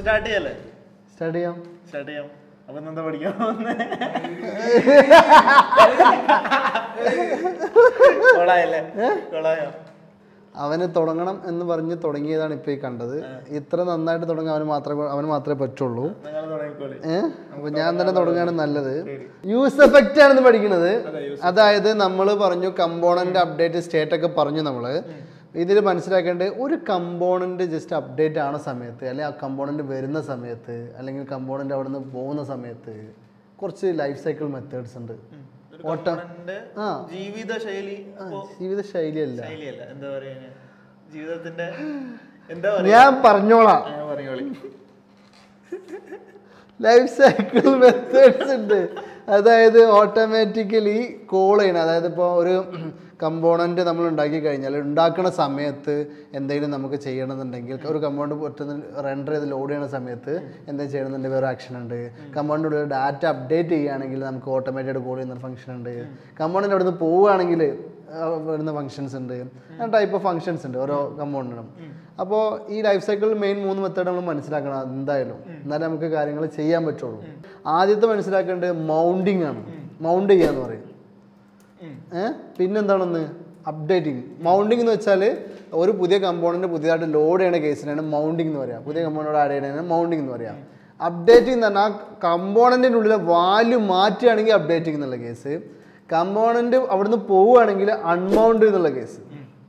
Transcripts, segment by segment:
Start ചെയ്യല്ലേ start ചെയ്യാം start ചെയ്യാം അപ്പൊ എന്താ പഠിക്കാൻ പോകുന്നേ കൊളായല്ലേ കൊളായോ അവന് തുടങ്ങണം എന്ന് പറഞ്ഞ് തുടങ്ങിയതാണ് ഇപ്പൊ ഈ കണ്ടത് ഇത്ര നന്നായിട്ട് തുടങ്ങാൻ അവന് മാത്രമേ അവന് മാത്രമേ പറ്റുള്ളൂ നിങ്ങൾ തുടങ്ങിക്കോളി ഏഹ് അപ്പൊ ഞാൻ തന്നെ തുടങ്ങുകയാണ് നല്ലത് യൂസ് എഫക്റ്റ് ആണെന്ന് പഠിക്കുന്നത് അതായത് നമ്മൾ പറഞ്ഞു കമ്പോണന്റ് അപ്ഡേറ്റ് സ്റ്റേറ്റ് ഒക്കെ പറഞ്ഞു നമ്മൾ ഇതിൽ മനസ്സിലാക്കേണ്ടത് ഒരു കമ്പോണന്റ് ജസ്റ്റ് അപ്ഡേറ്റ് ആവുന്ന സമയത്ത് അല്ലെങ്കിൽ ആ കമ്പോണന്റ് വരുന്ന സമയത്ത് അല്ലെങ്കിൽ കമ്പോണന്റ് അവിടെ നിന്ന് പോകുന്ന സമയത്ത് കുറച്ച് ലൈഫ് സൈക്കിൾ മെത്തേഡ്സ് ഉണ്ട് ഒരു component ആ. ജീവിത ശൈലി അപ്പോ ജീവിത ശൈലിയല്ല ശൈലിയല്ല എന്താ പറയാ ഇതിന്? ജീവിതത്തിന്റെ എന്താ പറയാ ഞാൻ പറഞ്ഞോളാം അങ്ങനെ പറഞ്ഞോളി ലൈഫ് സൈക്കിൾ മെത്തേഡ്സ് ഉണ്ട് അതായത് ഓട്ടോമാറ്റിക്കലി കോൾ ചെയ്യണം അതായത് ഇപ്പോൾ ഒരു കമ്പോണൻറ്റ് നമ്മൾ ഉണ്ടാക്കി കഴിഞ്ഞാൽ ഉണ്ടാക്കുന്ന സമയത്ത് എന്തെങ്കിലും നമുക്ക് ചെയ്യണമെന്നുണ്ടെങ്കിൽ ഒരു കമ്പോണൻറ്റ് ഒറ്റ റെൻഡർ ചെയ്ത് ലോഡ് ചെയ്യുന്ന സമയത്ത് എന്തെങ്കിലും ചെയ്യണമെന്നുണ്ടെങ്കിൽ വേറെ ആക്ഷൻ ഉണ്ട് കമ്പോണൻറ്റ് ഡാറ്റ അപ്ഡേറ്റ് ചെയ്യുകയാണെങ്കിൽ നമുക്ക് ഓട്ടോമാറ്റഡ് കോൾ ചെയ്യുന്ന ഫംഗ്ഷൻ ഉണ്ട് കമ്പോണൻറ്റ് അവിടെ നിന്ന് പോവുകയാണെങ്കിൽ വരുന്ന ഫങ്ഷൻസ് ഉണ്ട് ടൈപ്പ് ഓഫ് ഫങ്ഷൻസ് ഉണ്ട് ഓരോ കമ്പോണൻറ്റിനും അപ്പോൾ ഈ ലൈഫ് സൈക്കിളിൽ മെയിൻ മൂന്ന് മെത്തേഡ് നമ്മൾ മനസ്സിലാക്കണം എന്തായാലും എന്നാലേ നമുക്ക് കാര്യങ്ങൾ ചെയ്യാൻ പറ്റുള്ളൂ ആദ്യത്തെ മനസ്സിലാക്കേണ്ടത് മൗണ്ടിങ് ആണ് മൗണ്ട് ചെയ്യുക എന്ന് പറയും ഏഹ് പിന്നെന്താണെന്ന് അപ്ഡേറ്റിംഗ് മൗണ്ടിങ് എന്ന് വെച്ചാൽ ഒരു പുതിയ കമ്പോണൻറ്റ് പുതിയതായിട്ട് ലോഡ് ചെയ്യുന്ന കേസിനാണ് മൗണ്ടിങ് എന്ന് പറയാം പുതിയ കമ്പോണൻറ്റ് ആഡ് ചെയ്യുന്നതിന് മൗണ്ടിങ് എന്ന് പറയാം അപ്ഡേറ്റിംഗ് എന്ന് പറഞ്ഞാൽ ആ കമ്പോണൻറ്റിൻ്റെ ഉള്ളിലെ വാല്യൂ മാറ്റുകയാണെങ്കിൽ അപ്ഡേറ്റിംഗ് എന്നുള്ള കേസ് കമ്പോണൻറ്റ് അവിടുന്ന് പോവുകയാണെങ്കിൽ അൺമൗണ്ട് എന്നുള്ള കേസ്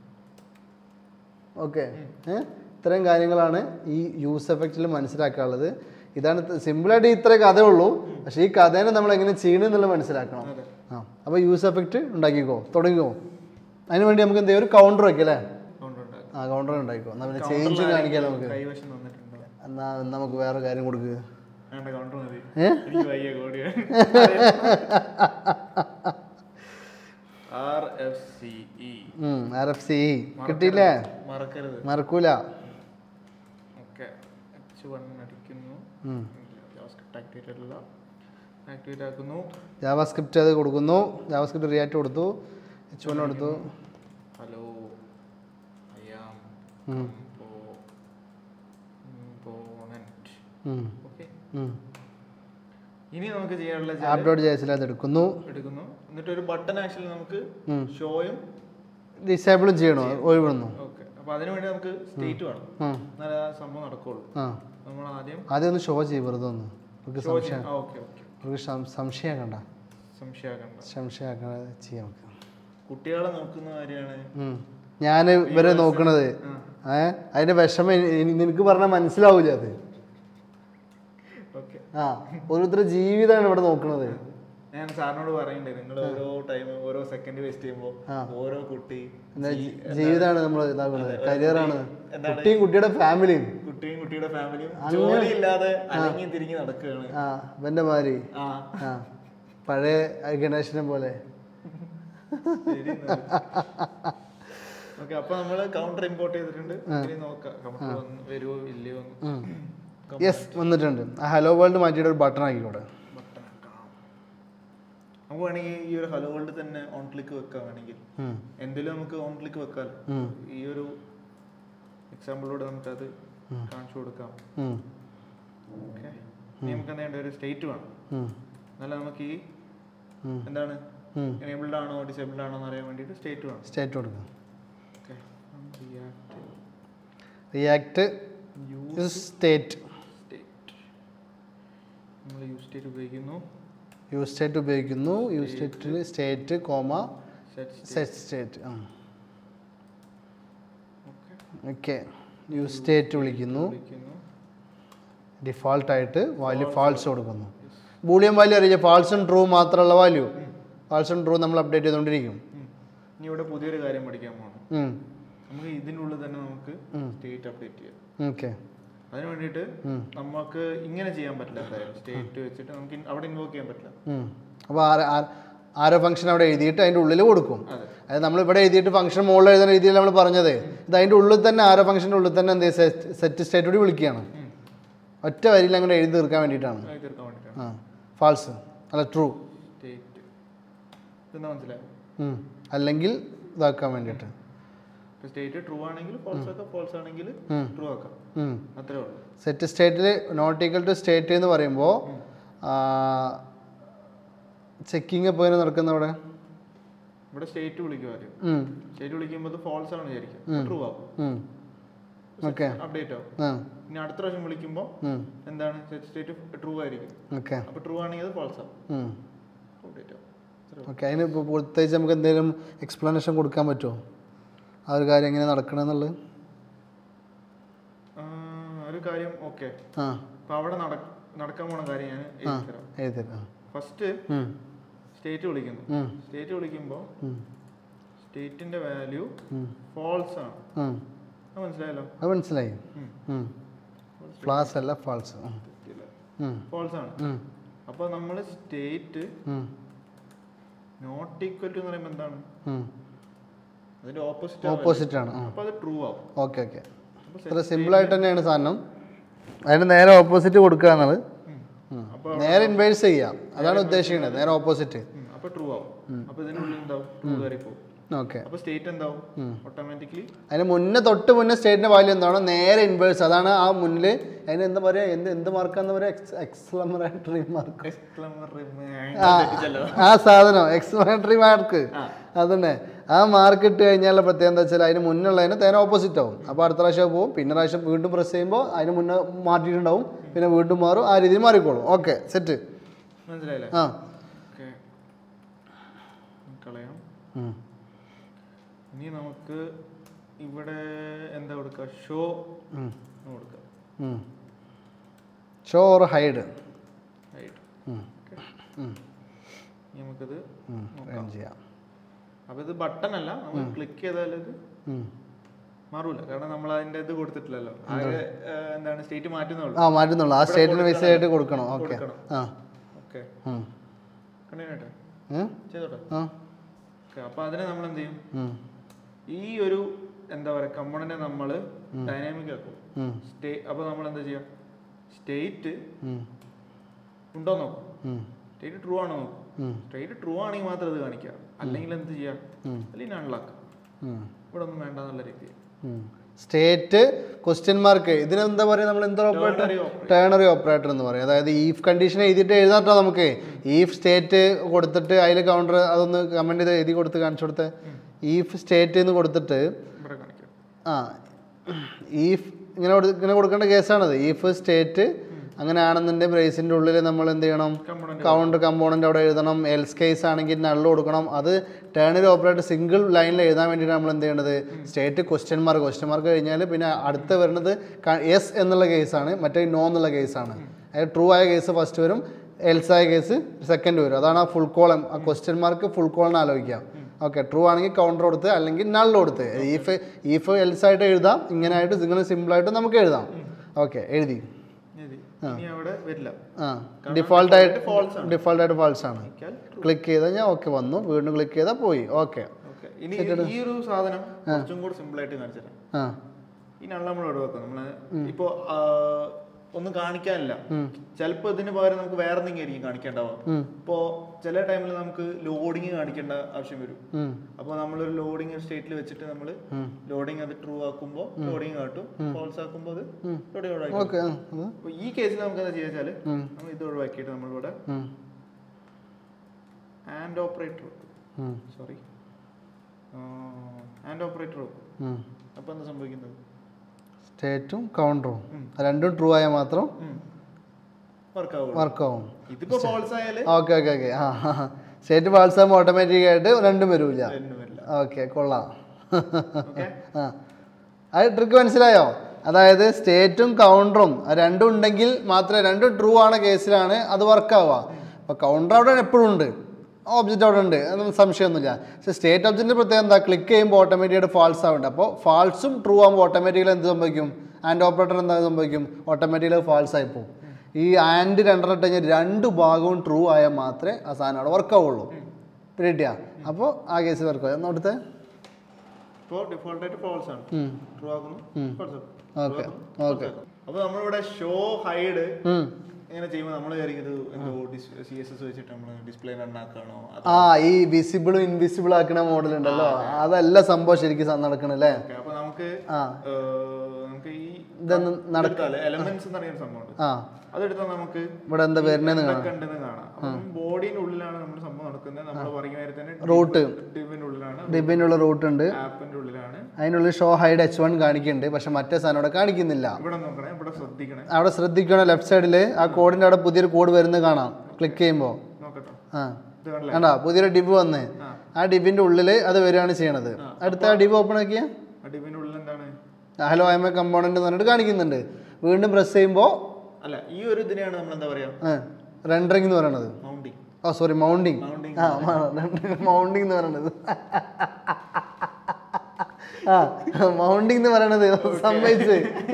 ഓക്കെ ഏഹ് ഇത്രയും കാര്യങ്ങളാണ് ഈ യൂസ് എഫക്റ്റിൽ മനസ്സിലാക്കാനുള്ളത് ഇതാണ് സിമ്പിളായിട്ട് ഇത്ര കഥയുള്ളൂ പക്ഷേ ഈ കഥേനെ നമ്മൾ എങ്ങനെ ചെയ്യണമെന്നുള്ളത് മനസ്സിലാക്കണം ആ അപ്പോൾ യൂസ് എഫക്റ്റ് ഉണ്ടാക്കിക്കോ തുടങ്ങിക്കോ അതിന് വേണ്ടി നമുക്ക് എന്തെങ്കിലും ഒരു കൗണ്ടർ വയ്ക്കാം അല്ലേ കൊണ്ടുണ്ടാകും ആ കൗണ്ടർ ഉണ്ടാക്കിക്കോ എന്നാൽ പിന്നെ ചേഞ്ച് കാണിക്കാം നമുക്ക് കൈവശം തന്നിട്ടുണ്ടോ എന്നാ എന്നാ നമുക്ക് വേറെ കാര്യം കൊടുക്കുക വേണ്ട കൗണ്ടർ മതി ഏ എനിക്ക് വയ്യ കോടി R F C E R F C കിട്ടിയില്ലേ മറക്കരുത് മറക്കൂല ഓക്കെ എച്ച് വൺ അടിക്കുന്നു ഉം. ജാവാസ്ക്രിപ്റ്റ് ആക്ടിവേറ്റ് അല്ല ആക്ടിവേറ്റ് ആക്കുന്നു ജാവാസ്ക്രിപ്റ്റ് അത് കൊടുക്കുന്നു ജാവാസ്ക്രിപ്റ്റ് റിയാക്ട് കൊടുത്തു എച്ച് വൺ കൊടുത്തു ഹലോ ഐ ആം ഉം. കോമ്പണന്റ് ഉം. ഓക്കെ ഉം. ഇനി നമുക്ക് ചെയ്യാനുള്ള വെച്ചാല് അപ്ലോഡ് ചെയ്തില്ല അത് എടുക്കുന്നു എടുക്കുന്നു എന്നിട്ട് ഒരു ബട്ടൺ ആക്ച്വലി നമുക്ക് ഉം. ഷോയും ഡിസേബിളും ചെയ്യണോ ഒഴിവിടുന്നു ഓക്കെ അപ്പൊ അതിനു വേണ്ടി നമുക്ക് സ്റ്റേറ്റ് വേണം ആ എന്നാലേ ആ സംഭവം നടക്കുള്ളൂ ആ നമ്മൾ ആദ്യം ആദ്യം ഒന്ന് ഷോ ചെയ്യും വെറുതെ ഒന്ന് നമുക്ക് ഷോ സംശയം ആ ഓക്കെ ഓക്കെ നമുക്ക് സം- സംശയം കണ്ട സംശയമാക്കണ്ട സംശയം ചെയ്യാം നമുക്ക് കുട്ടികളെ നോക്കുന്ന കാര്യമാണ് ഞാൻ ഇവരെ നോക്കണത് ഏ അതിന്റെ വിഷമം എനി- എനി- നിനക്ക് പറഞ്ഞാൽ മനസ്സിലാവൂല അത് ഓക്കെ ആ ഓരോരുത്തരുടെ ജീവിതമാണ് ഇവിടെ നോക്കണത് ഞാൻ സാറിനോട് പറയണ്ടേ നിങ്ങൾ ഓരോ ടൈം ഓരോ സെക്കൻഡ് വേസ്റ്റ് ചെയ്യുമ്പോൾ ആ. ഓരോ കുട്ടി എന്താ ജീവിതമാണ് നമ്മൾ ഇതാക്കുന്നത് കരിയറാണ് എന്താണ്? കുട്ടിയും കുട്ടിയുടെ ഫാമിലിയും കുട്ടിയും കുട്ടിയുടെ ഫാമിലിയും ജോലി ഇല്ലാതെ അലങ്ങി തിരിഞ്ഞ് നടക്കുകയാണ് ആ ഇവന്റെ മാതിരി ആ ആ പഴയ ഗണേശനെ പോലെ ഓക്കെ അപ്പൊ നമ്മള് കൗണ്ടർ ഇമ്പോർട്ട് ചെയ്തിട്ടുണ്ട് ഇനി നോക്കാം കൗണ്ടർ വരുമോ ഇല്ലയോ എന്ന് യെസ് വന്നിട്ടുണ്ട് ആ ഹലോ വേൾഡ് മാറ്റിയിട്ട് ഒരു ബട്ടൺ ആക്കിക്കൂടെ ബട്ടൺ ആക്കാം നമുക്ക് വേണമെങ്കിൽ ഈ ഒരു ഹലോ വേൾഡ് തന്നെ ഓൺ ക്ലിക്ക് വെക്കാം വേണമെങ്കിൽ ഉം. എന്തെങ്കിലും നമുക്ക് ഓൺ ക്ലിക്ക് വെക്കാം ഉം. ഈ ഒരു എക്സാമ്പിളിലൂടെ നമുക്കത് കാണിച്ചു കൊടുക്കാം ഉം. ഓക്കെ ഇനി നമുക്ക് എന്താ ചെയ്യേണ്ട ഒരു സ്റ്റേറ്റ് വേണം ഉം. എന്നാലും നമുക്ക് ഈ ഉം. എന്താണ് ഉം. എനേബിൾഡ് ആണോ ഡിസേബിൾഡ് ആണോ എന്ന് അറിയാൻ വേണ്ടിയിട്ട് സ്റ്റേറ്റ് വേണം സ്റ്റേറ്റ് കൊടുക്കുക okay React React state state നമ്മൾ യൂസ് സ്റ്റേറ്റ് ഉപയോഗിക്കുന്നു യൂസ് സ്റ്റേറ്റ് ഉപയോഗിക്കുന്നു യൂസ് സ്റ്റേറ്റിൽ state comma set set state ആ ഓക്കെ ഓക്കെ യൂസ് സ്റ്റേറ്റ് വിളിക്കുന്നു വിളിക്കുന്നു ഡിഫോൾട്ടായിട്ട് വാല്യൂ ഫാൾസ് കൊടുക്കുന്നു ബൂളിയൻ വാല്യൂ അറിയില്ല ഫാൾസ് ആൻഡ് ട്രൂ മാത്രമുള്ള വാല്യൂ ഫാൾസ് ആൻഡ് ട്രൂ നമ്മൾ അപ്ഡേറ്റ് ചെയ്തുകൊണ്ടിരിക്കും ഉം. ഇനി ഇവിടെ പുതിയൊരു കാര്യം പഠിക്കാൻ പോകണം ഉം. നമുക്ക് ഇതിനുള്ളിൽ തന്നെ നമുക്ക് സ്റ്റേറ്റ് അപ്ഡേറ്റ് ചെയ്യാം ഓക്കെ അതിന് വേണ്ടിയിട്ട് നമുക്ക് ഇങ്ങനെ ചെയ്യാൻ പറ്റില്ല എന്തായാലും സ്റ്റേറ്റ് വെച്ചിട്ട് നമുക്ക് ഇൻ- അവിടെ ഇൻവോക്ക് ചെയ്യാൻ പറ്റില്ല അപ്പോൾ ആരോ ഫംഗ്ഷൻ അവിടെ എഴുതിയിട്ട് അതിൻ്റെ ഉള്ളിൽ കൊടുക്കും അതെ അതായത് നമ്മൾ ഇവിടെ എഴുതിയിട്ട് ഫംഗ്ഷൻ മുകളിൽ എഴുതുന്ന രീതിയിൽ നമ്മൾ പറഞ്ഞത് ഇത് അതിൻ്റെ ഉള്ളിൽ തന്നെ ആരോ ഫംഗ്ഷൻ്റെ ഉള്ളിൽ തന്നെ എന്ത് സെറ്റ് സ്റ്റേറ്റ് കൂടി വിളിക്കുകയാണ് ഉം. ഒറ്റ വരിയിൽ അങ്ങനെ എഴുതി തീർക്കാൻ വേണ്ടിയിട്ടാണ് അത് തീർക്കാൻ വേണ്ടിയിട്ടാണ് ആ ഫാൾസ് അല്ല ട്രൂ സ്റ്റേറ്റ് ഇതെന്താ മനസ്സിലായോ അല്ലെങ്കിൽ ഇതാക്കാൻ വേണ്ടിയിട്ട് സ്റ്റേറ്റ് ട്രൂ ആണെങ്കിൽ ഫോൾസ് ആക്കാം ഫോൾസ് ആണെങ്കിൽ ട്രൂ ആക്കാം അത്രേ ഉള്ളൂ സെറ്റ് സ്റ്റേറ്റിൽ നോട്ട് ഈക്വൽ ടു സ്റ്റേറ്റ് എന്ന് പറയുമ്പോൾ ചെക്കിങ് ഇപ്പോൾ എങ്ങനെ നടക്കുന്ന അവിടെ ഇവിടെ സ്റ്റേറ്റ് വിളിക്കും ആദ്യം ഉം, സ്റ്റേറ്റ് വിളിക്കുമ്പോൾ അത് ഫോൾസ് ആണ് വിചാരിക്കും ട്രൂ ആവും ഉം. ഓക്കെ അപ്ഡേറ്റ് ആവും ആ ഇനി അടുത്ത പ്രാവശ്യം വിളിക്കുമ്പോൾ ഉം, എന്താണ് സ്റ്റേറ്റ് ട്രൂ ആയിരിക്കും ഓക്കെ അപ്പോൾ ട്രൂ ആണെങ്കിൽ അത് ഫോൾസ് ആവും ഉം. അപ്ഡേറ്റ് ആവും അത്രേ ഉള്ളൂ. ഓക്കെ അതിന് ഇപ്പോൾ പ്രത്യേകിച്ച് നമുക്ക് എന്തെങ്കിലും എക്സ്പ്ലനേഷൻ കൊടുക്കാൻ പറ്റുമോ ആ ഒരു കാര്യം എങ്ങനെ നടക്കണമെന്നുള്ളത് ആ, ഒരു കാര്യം ഓക്കെ ആ അപ്പൊ അവിടെ നട- നടക്കാൻ പോണ കാര്യം ഞാൻ എഴുതി തരാം എഴുതിത്തരാം ഫസ്റ്റ് ഉം, സ്റ്റേറ്റ് വിളിക്കുന്നു ഉം, സ്റ്റേറ്റ് വിളിക്കുമ്പോൾ ഉം, സ്റ്റേറ്റിന്റെ വാല്യൂ ഉം, ഫോൾസ് ആണ് ഉം. അത് മനസ്സിലായല്ലോ അത് മനസ്സിലായി ഉം. ഫ്ലാസ് അല്ല ഫാൾസ് ഫോൾസ് ആണ് അപ്പൊ നമ്മൾ സ്റ്റേറ്റ് നോട്ട് ഈക്വൽ ടു എന്ന് പറയുമ്പോൾ എന്താണ് അതിന്റെ ഓപ്പോസിറ്റ് ഓപ്പോസിറ്റ് ആണ് അപ്പൊ അത് ട്രൂ ആവും ഓക്കെ ഓക്കെ അപ്പൊ അത്ര സിമ്പിളായിട്ട് തന്നെയാണ് സാധനം അതിന് നേരെ ഓപ്പോസിറ്റ് കൊടുക്കുക എന്നത് ഉം. അപ്പൊ നേരെ ഇൻവേഴ്സ് ചെയ്യാം അതാണ് ഉദ്ദേശിക്കുന്നത് നേരെ ഓപ്പോസിറ്റ് ഉം, അപ്പൊ ട്രൂ ആവും അപ്പൊ ഇതിനുള്ളിൽ എന്താവും ട്രൂ കയറി പോകും ഓക്കെ അപ്പൊ സ്റ്റേറ്റ് എന്താവും ഓട്ടോമാറ്റിക്കലി അതിന് മുന്നേ തൊട്ട് മുന്നേ സ്റ്റേറ്റിന്റെ വാല്യൂ എന്താണോ നേരെ ഇൻവേഴ്സ് അതാണ് ആ മുന്നിൽ അതിന് എന്താ പറയുക എന്ത് എന്ത് മാർക്കാന്ന് പറയുക എക്സ്പ്ലമറേറ്ററി മാർക്ക് ആ സാധനം എക്സ്പ്ലമേറ്ററി മാർക്ക് അതന്നെ ആ മാർക്ക് ഇട്ട് കഴിഞ്ഞാൽ പ്രത്യേകം എന്താ വെച്ചാൽ അതിന് മുന്നുള്ളതിന് തേനെ ഓപ്പോസിറ്റ് ആവും അപ്പോൾ അടുത്ത പ്രാവശ്യം പോവും പിന്നെ പ്രാവശ്യം വീണ്ടും പ്രസ് ചെയ്യുമ്പോൾ അതിന് മുന്നേ മാറ്റിയിട്ടുണ്ടാവും പിന്നെ വീണ്ടും മാറും ആ രീതിയിൽ മാറിക്കോളും ഓക്കെ സെറ്റ് മനസ്സിലായില്ലേ ആ ഓക്കെ കളയാം ഉം. ഇനി നമുക്ക് ഇവിടെ എന്താ കൊടുക്കുക ഷോ ഉം. കൊടുക്കുക ഉം. ഷോ ഓർ ഹൈഡ് റൈറ്റ് ഉം. ഉം. ഇനി നമുക്കിത് ഉം. റൺ ചെയ്യാം അപ്പൊ ഇത് ബട്ടൺ അല്ല നമ്മൾ ക്ലിക്ക് ചെയ്താൽ ഇത് ഉം. മാറൂല കാരണം നമ്മൾ അതിന്റെ ഇത് കൊടുത്തിട്ടില്ലല്ലോ ആകെ ആ, എന്താണ് സ്റ്റേറ്റ് മാറ്റുന്നുള്ളൂ ആ മാറ്റുന്നുള്ളൂ ആ സ്റ്റേറ്റിന് ബേസ് ആയിട്ട് കൊടുക്കണം ഓക്കെ കൊടുക്കണം. ആ ഓക്കെ ഉം. കണ്ടിന്യൂട്ടെ ഉം? ചെയ്തോട്ടെ ആ ഓക്കെ അപ്പൊ അതിനെ നമ്മൾ എന്ത് ചെയ്യും ഉം. ഈ ഒരു എന്താ പറയാ കമ്പണിനെ നമ്മൾ ഡൈനാമിക് ആക്കും ഉം. സ്റ്റേ അപ്പൊ നമ്മൾ എന്താ ചെയ്യാം സ്റ്റേറ്റ് ഉം. ഉണ്ടോ നോക്കും ഉം. സ്റ്റേറ്റ് ട്രൂ ആണോ നോക്കും ഉം. സ്റ്റേറ്റ് ട്രൂ ആണെങ്കിൽ മാത്രം ഇത് കാണിക്കുക അല്ലെങ്കിൽ എന്ത് ചെയ്യാം അല്ലെങ്കിൽ അൺലാക്കാം ഉം. ഇവിടെ ഒന്നും വേണ്ട എന്നുള്ള രീതിയിൽ സ്റ്റേറ്റ് ക്വസ്റ്റ്യൻ മാർക്ക് ഇതിനെന്താ പറയുക നമ്മൾ എന്താ operator Ternary operator. Ternary operator എന്ന് പറയും അതായത് ഈഫ് കണ്ടീഷൻ എഴുതിയിട്ട് എഴുതാട്ടോ നമുക്ക് ഈഫ് സ്റ്റേറ്റ് കൊടുത്തിട്ട് അതിൽ കൗണ്ടർ അതൊന്ന് കമൻറ്റ് ചെയ്ത് എഴുതി കൊടുത്ത് കാണിച്ചു കൊടുത്ത് ഈഫ് സ്റ്റേറ്റ് എന്ന് കൊടുത്തിട്ട് ഇവിടെ കാണിക്കാം ആ ഈഫ് ഇങ്ങനെ കൊടു- ഇങ്ങനെ കൊടുക്കേണ്ട കേസാണത് ഈഫ് സ്റ്റേറ്റ് അങ്ങനെ ആണെന്നുണ്ടെങ്കിൽ ബ്രേസിൻ്റെ ഉള്ളിൽ നമ്മൾ എന്ത് ചെയ്യണം കമ്പണന്റ് കൗണ്ട് കമ്പോണൻ്റ് അവിടെ എഴുതണം എൽസ് കേസ് ആണെങ്കിൽ നള്ള് കൊടുക്കണം അത് ടേണിൽ ഓപ്പറേറ്റ് സിംഗിൾ ലൈനിൽ എഴുതാൻ വേണ്ടിയിട്ട് നമ്മൾ എന്ത് ചെയ്യേണ്ടത് state question mark question mark കഴിഞ്ഞാൽ പിന്നെ അടുത്ത് വരുന്നത് യെസ് എന്നുള്ള കേസാണ് മറ്റേ നോ എന്നുള്ള കേസാണ് അതായത് ട്രൂ ആയ കേസ് ഫസ്റ്റ് വരും എൽസ് ആയ കേസ് സെക്കൻഡ് വരും അതാണ് ആ ഫുൾ കോളം ആ ക്വസ്റ്റ്യൻ മാർക്ക് ഫുൾ കോളം ആലോചിക്കാം ഓക്കെ ട്രൂ ആണെങ്കിൽ കൗണ്ടർ കൊടുത്ത് അല്ലെങ്കിൽ നൾ കൊടുത്ത് ഈഫ് ഈഫ് എൽസ് ആയിട്ട് എഴുതാം ഇങ്ങനെ ആയിട്ട് ഇങ്ങനെ സിമ്പിളായിട്ട് നമുക്ക് എഴുതാം ഓക്കെ എഴുതി എഴുതി. ഇനി അവിടെ വരില്ല ആ ഡിഫോൾട്ട് ആയിട്ട് false ആണ്. ഡിഫോൾട്ട് ആയിട്ട് ഫാൾസ് ആണ് നോക്കിയാൽ ക്ലിക്ക് ചെയ്താൽ ഞാൻ ഓക്കെ വന്നു വീണ്ടും ക്ലിക്ക് ചെയ്താൽ പോയി ഓക്കെ ഓക്കെ ഇനി ഈ ഒരു സാധനം കുറച്ചും കൂടി സിമ്പിൾ ആയിട്ട് കാണിച്ചു തരാം ആ ഈ നള്ള നമ്മൾ ഒഴിവാക്കാം നമ്മള് ഇപ്പോ ആ, ഒന്നും കാണിക്കാനില്ല ചിലപ്പോ ഇതിന് പകരം നമുക്ക് വേറെ എന്തെങ്കിലും ആയിരിക്കും കാണിക്കേണ്ടാവുക ഉം. ഇപ്പോ ചില ടൈമിൽ നമുക്ക് ലോഡിങ് കാണിക്കേണ്ട ആവശ്യം വരും ഉം. അപ്പോൾ നമ്മളൊരു ലോഡിങ് സ്റ്റേറ്റിൽ വെച്ചിട്ട് നമ്മൾ ലോഡിങ് അത് ട്രൂ ആക്കുമ്പോൾ ലോഡിങ് കാട്ടും ഫോൾസ് ആക്കുമ്പോൾ അത് ലോഡിങ് ഒഴിവാക്കി ഓക്കെ ആ അത് അപ്പോൾ ഈ കേസിൽ നമുക്ക് എന്താ ചെയ്യാ വെച്ചാൽ നമ്മൾ ഇത് ഒഴിവാക്കിയിട്ട് നമ്മളിവിടെ ഉം. ആൻഡ് ഓപ്പറേറ്റർ ഉം. സോറി ആൻഡ് ഓപ്പറേറ്റർ വെക്കും ഉം. അപ്പോൾ എന്താ സംഭവിക്കുന്നത് സ്റ്റേറ്റും കൗണ്ടറും രണ്ടും ട്രൂ ആയാൽ മാത്രം വർക്ക് ആവുള്ളൂ വർക്കാവും ഇതിപ്പോ ഫോൾസ് ആയാല് ഓക്കെ ഓക്കെ ഓക്കെ ആ സ്റ്റേറ്റ് ഫാൾസ് ആകുമ്പോൾ ഓട്ടോമാറ്റിക് ആയിട്ട് രണ്ടും വരില്ല ഒന്നും വരില്ല ഓക്കെ കൊള്ളാം ഓക്കെ ആ അത് ട്രിക്ക് മനസ്സിലായോ അതായത് സ്റ്റേറ്റും കൗണ്ടറും രണ്ടും ഉണ്ടെങ്കിൽ മാത്രമേ രണ്ടും ട്രൂ ആണ് കേസിലാണ് അത് വർക്കാവുക അപ്പോൾ കൗണ്ടർ അവിടെ എപ്പോഴും ഉണ്ട് ഓബ്ജക്റ്റ് അവിടെ ഉണ്ട് അതൊന്നും സംശയമൊന്നുമില്ല പക്ഷേ സ്റ്റേറ്റ് ഒബ്ജക്റ്റിൻ്റെ പ്രത്യേകം എന്താ ക്ലിക്ക് ചെയ്യുമ്പോൾ ഓട്ടോമാറ്റിക്കായിട്ട് ഫാൾസ് ആവുന്നുണ്ട് അപ്പോൾ ഫാൾസും ട്രൂ ആകുമ്പോൾ ഓട്ടോമാറ്റിക്കലി എന്ത് സംഭവിക്കും ആൻഡ് ഓപ്പറേറ്റർ എന്താ സംഭവിക്കും ഓട്ടോമാറ്റിക്കലി ഫാൾസ് ആയി പോകും ഈ ആൻഡ് രണ്ടെണ്ണം ഇട്ട് കഴിഞ്ഞാൽ രണ്ട് ഭാഗവും ട്രൂ ആയാൽ മാത്രമേ ആ സാധനം അവിടെ വർക്ക് ആവുള്ളൂ കിട്ടിയാ അപ്പോൾ ആ കേസ് വർക്ക് ആവും എന്നോടത്തെ ഇപ്പോൾ ഡിഫോൾട്ട് ആയിട്ട് ഫോൾസ് ആണ് ട്രൂ ആക്കുന്നു false ആക്കും. ഓക്കെ True ആക്കുന്നു, false ഓക്കെ ആക്കും. അപ്പോൾ നമ്മളിവിടെ ഷോ ഹൈഡ് ഇങ്ങനെ ചെയ്യുമ്പോൾ നമ്മൾ വിചാരിക്കുന്നത് എന്തോ സി എസ് എസ് വെച്ചിട്ട് നമ്മൾ ഡിസ്പ്ലേ റൺ ആക്കാണോ അത് ആ ഈ വിസിബിളും ഇൻവിസിബിൾ ആക്കണ മോഡൽ ഉണ്ടല്ലോ അതല്ല സംഭവം ശരിക്കും നടക്കണല്ലേ ഓക്കെ അപ്പൊ നമുക്ക് ആ ഏഹ്, നമുക്ക് ഈ ഇതൊന്നും എലമെന്റ്സ് എന്ന് പറയുന്ന സംഭവമുണ്ട് ആ അതെടുത്താൽ നമുക്ക് ഇവിടെ എന്താ വരുന്നതെന്ന് കാണാം എന്തൊക്കെ ഉണ്ടെന്ന് കാണാം അപ്പം ബോഡിന്റെ ഉള്ളിലാണ് നമ്മുടെ സംഭവം നടക്കുന്നത് നമ്മൾ പറയുന്ന മാതിരി തന്നെ റൂട്ട് ഡിബിന്റെ ഉള്ളിലാണ് ഡിബിനുള്ള റൂട്ട് ഉണ്ട് ആപ്പിന്റെ ഉള്ളിലാണ് അതിനുള്ളിൽ ഷോ ഹൈഡ് എച്ച് വൺ കാണിക്കുന്നുണ്ട് പക്ഷെ മറ്റേ സാധനം അവിടെ കാണിക്കുന്നില്ല ഇവിടെ നോക്കണേ ഇവിടെ ശ്രദ്ധിക്കണേ അവിടെ ശ്രദ്ധിക്കണം ലെഫ്റ്റ് സൈഡിൽ ആ കോഡിന്റെ അവിടെ പുതിയൊരു കോഡ് വരുന്നത് കാണാം ക്ലിക്ക് ചെയ്യുമ്പോൾ നോക്കട്ടോ ആ ഇത് കണ്ടല്ലേ കണ്ടാ പുതിയൊരു ഡിബ് വന്ന് ആ. ആ ഡിബിന്റെ ഉള്ളിൽ അത് വരികയാണ് ചെയ്യണത് അടുത്ത ആ ഡിബ് ഓപ്പൺ ആക്കിയ ആ ഡിബിന്റെ ഉള്ളിൽ എന്താണ് hello I am a component എന്ന് പറഞ്ഞിട്ട് കാണിക്കുന്നുണ്ട് വീണ്ടും പ്രസ് ചെയ്യുമ്പോൾ അല്ല ഈ ഒരു ഇതിനെയാണ് നമ്മൾ എന്താ പറയാ റെൻഡറിങ് എന്ന് പറയണത് mounting oh sorry mounting mounting ആ മൗണ്ടിങ് എന്ന് പറയണത് ആ മൗണ്ടിങ് എന്ന് പറയണത് സമ്മതിച്ച്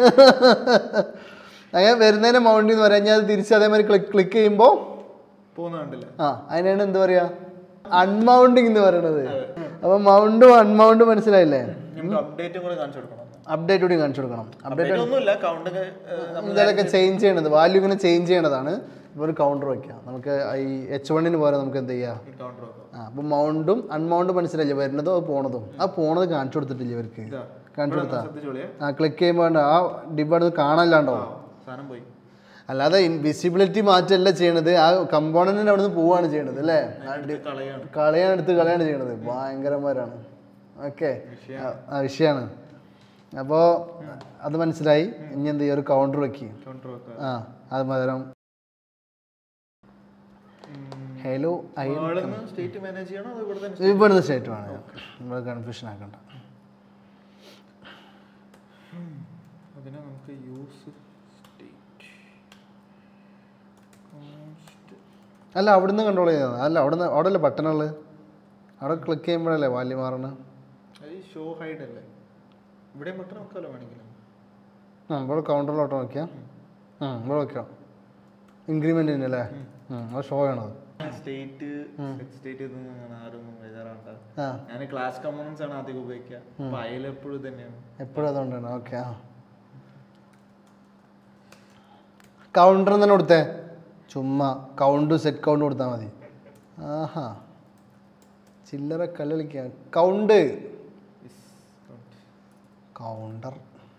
അങ്ങനെ വരുന്നതിനെ മൗണ്ടിങ് എന്ന് പറയാം ഞാൻ അത് തിരിച്ച് അതേമാതിരി ക്ലിക്ക് ക്ലിക്ക് ചെയ്യുമ്പോൾ പോകുന്ന കണ്ടില്ല ആ അതിനാണ് എന്ത് പറയാ അൺമൗണ്ടിങ് എന്ന് പറയണത് അപ്പൊ മൗണ്ടും അൺമൗണ്ടും മനസ്സിലായില്ലേ നമുക്ക് അപ്ഡേറ്റും കൂടെ കാണിച്ചു കൊടുക്കണം അപ്ഡേറ്റ് കൂടി കാണിച്ചു കൊടുക്കണം അപ്ഡേറ്റ് അപ്ഡേറ്റ് ഒന്നുമില്ല കൗണ്ട് എന്തെങ്കിലുമൊക്കെ ചേഞ്ച് ചെയ്യണത് വാല്യൂ ഇങ്ങനെ ചേഞ്ച് ചെയ്യണതാണ് ഇപ്പോൾ ഒരു കൗണ്ടർ വയ്ക്കാം നമുക്ക് ഈ എച്ച് വണ്ണിന് പോലെ നമുക്ക് എന്ത് ചെയ്യാം കൗണ്ടർ നോക്കാം ആ അപ്പോൾ മൗണ്ടും അൺമൗണ്ടും മനസ്സിലായില്ലേ വരുന്നതും അത് പോണതും ആ പോണത് കാണിച്ചു കൊടുത്തിട്ടില്ല ഇവർക്ക് ഇതാ കാണിച്ചു ഇവിടെ കൊടുത്താ ശ്രദ്ധിച്ചോളിയേ ആ ക്ലിക്ക് ചെയ്യുമ്പോൾ ആ ഡിബ് കാണാനില്ലാണ്ടോ ആ സാധനം പോയി അല്ലാതെ വിസിബിലിറ്റി മാറ്റമല്ല ചെയ്യണത് ആ കമ്പോണന്റിന് അവിടെ നിന്ന് പോവാണ് ചെയ്യണത് അല്ലേ ഇത് കളയാണ് കളയാണ് എടുത്ത് കളയാണ് ചെയ്യണത് ഭയങ്കരന്മാരാണ് ഓക്കെ ആ വിഷയമാണ് അപ്പോൾ അത് മനസ്സിലായി ഇനി എന്ത് ചെയ്യുക ഒരു കൗണ്ടർ വെക്കി കൗണ്ടർ വെക്കാം ആ അത് പകരം ഹലോ ഐ ആളെന്ന് സ്റ്റേറ്റ് മാനേജ് ചെയ്യണോ അതോ ഇവിടെ തന്നെ ഇവിടുന്ന് സ്റ്റേറ്റ് വേണം നമ്മൾ കൺഫ്യൂഷൻ ആക്കണ്ട അതിനെ നമുക്ക് യൂസ് സ്റ്റേറ്റ് കോൺസ്റ്റ് അല്ല അവിടുന്ന് കൺട്രോൾ ചെയ്യുന്നത് അല്ല അവിടുന്ന് അവിടെ അല്ലേ ബട്ടണുള്ളത് അവിടെ ക്ലിക്ക് ചെയ്യുമ്പോഴല്ലേ വാല്യൂ മാറണത് അത് ഷോ ഹൈഡ് അല്ലേ ഇവിടെ ബട്ടൺ നോക്കാലോ വേണമെങ്കിൽ ആ ഇവിടെ കൗണ്ടറിലോട്ട് നോക്കിയാൽ ആ ഇവിടെ നോക്കാം ഇൻക്രിമെൻറ്റിന് അല്ലേ അത് ഷോ ചെയ്യണത് സ്റ്റേറ്റ് സ്റ്റേറ്റ് ഇതൊന്നും ആരും എഴുതാറുണ്ട് ആ ഞാൻ ക്ലാസ് കമ്പോണൻസ് ആണ് അധികം ഉപയോഗിക്കുക അപ്പൊ അതിൽ എപ്പോഴും തന്നെയാണ് എപ്പോഴും അതുകൊണ്ടാണ് ഓക്കെ ആ കൗണ്ടർ തന്നെ കൊടുത്തേ ചുമ്മാ കൗണ്ട് സെറ്റ് കൗണ്ട് കൊടുത്താൽ മതി ആഹാ ചില്ലറ കളി കളിക്കുക കൗണ്ട് കൗണ്ടർ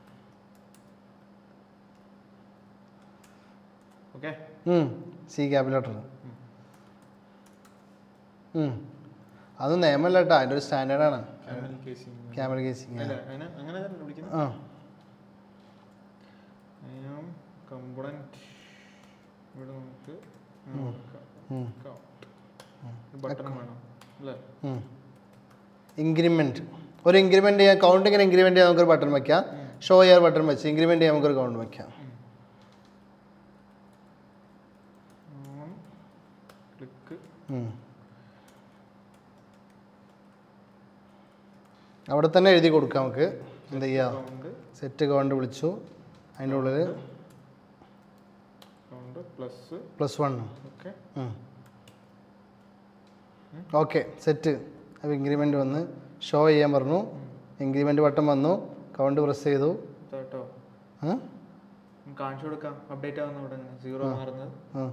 ഓക്കെ സി ക്യാപിലേറ്റർ അത് നിയമല്ല കേട്ടോ അതിൻ്റെ ഒരു സ്റ്റാൻഡേർഡാണ് ക്യാമറ കേസിങ് അല്ല അതിന് അങ്ങനെ തന്നെ വിളിക്കുന്നത് ആ കമ്പോണന്റ് ഇവിടെ നമുക്ക് ഉം. ബട്ടൺ വേണം അല്ലേ ഇൻക്രിമെൻറ്റ് ഒരു ഇൻക്രിമെൻറ്റ് ചെയ്യാൻ കൗണ്ട് ഇങ്ങനെ ഇൻക്രിമെൻറ്റ് ചെയ്യാൻ നമുക്കൊരു ബട്ടൺ വയ്ക്കാം ഷോ ചെയ്യാൻ ബട്ടൺ വെച്ച് ഇൻക്രിമെൻറ്റ് ചെയ്യാൻ നമുക്കൊരു കൗണ്ട് വയ്ക്കാം ക്ലിക്ക് ഉം. അവിടെ തന്നെ എഴുതി കൊടുക്കാം നമുക്ക് എന്ത് ചെയ്യാം കൗണ്ട് സെറ്റ് കൗണ്ട് വിളിച്ചു അതിൻ്റെ ഉള്ളിൽ count plus plus one okay okay set അപ്പോൾ ഇൻക്രിമെൻറ്റ് വന്ന് ഷോ ചെയ്യാൻ പറഞ്ഞു ഇൻക്രിമെൻറ്റ് ബട്ടൺ വന്നു കൗണ്ട് പ്രസ് ചെയ്തു കേട്ടോ ആ? കാണിച്ചു കൊടുക്കാം അപ്ഡേറ്റ് ആവുന്ന ഇവിടെ സീറോ മാറുന്നത് ആ.